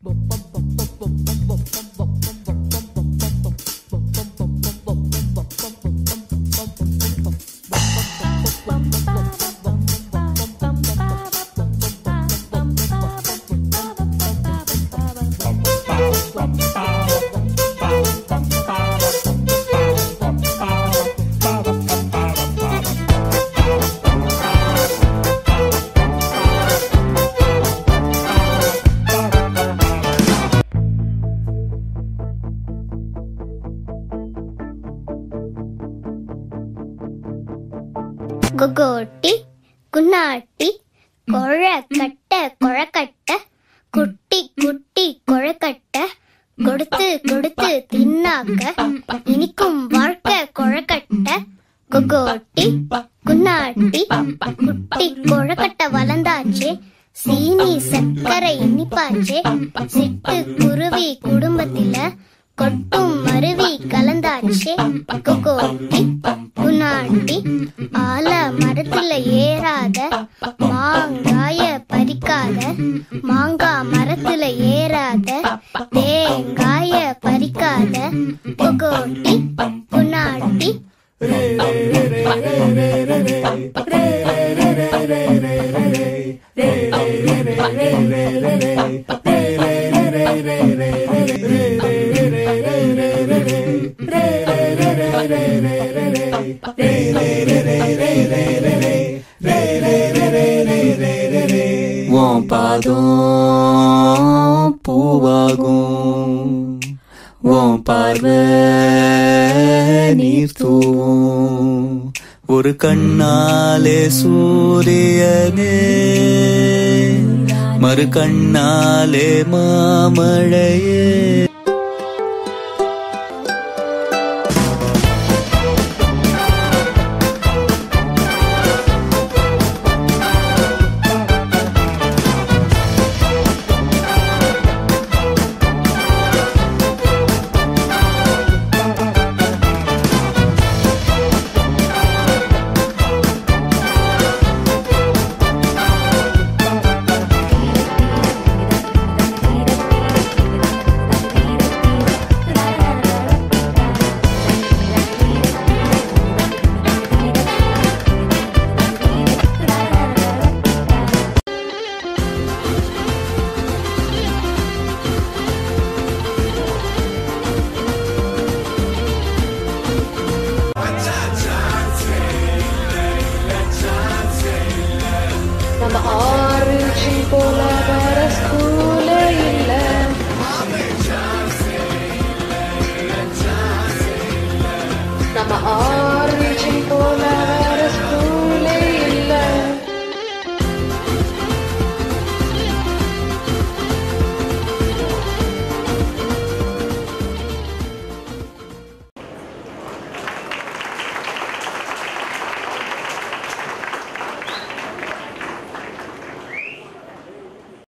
கொகோட்டி குன்னாட்டி கொழக்கட்ட கொழக்கட்ட குட்டி குட்டி கொழக்கட்ட கொடுத்து கொடுத்து தின்னாக்க இனிக்கும் வாழ்க்கை கொழக்கட்ட கொகோட்டி குன்னாட்டி குட்டி கொழக்கட்ட வளர்ந்தாச்சு சீனி சர்க்கரை இனிப்பாச்சு சிட்டு குருவி குடும்பத்தில கொட்டும் மருவி கலந்தாச்சு கொகோட்டி குன்னாட்டி ஆல மரத்துல ஏறாத மாங்காய பறிக்காத மாங்கா மரத்துல ஏறாத தேங்காய பறிக்காத கொகோட்டி குன்னாட்டி உன் பாதம் பூவாகும் உன் பார்வை நீர் தூவும் ஒரு கண்ணாலே சூரியனே மறு கண்ணாலே மாமழையே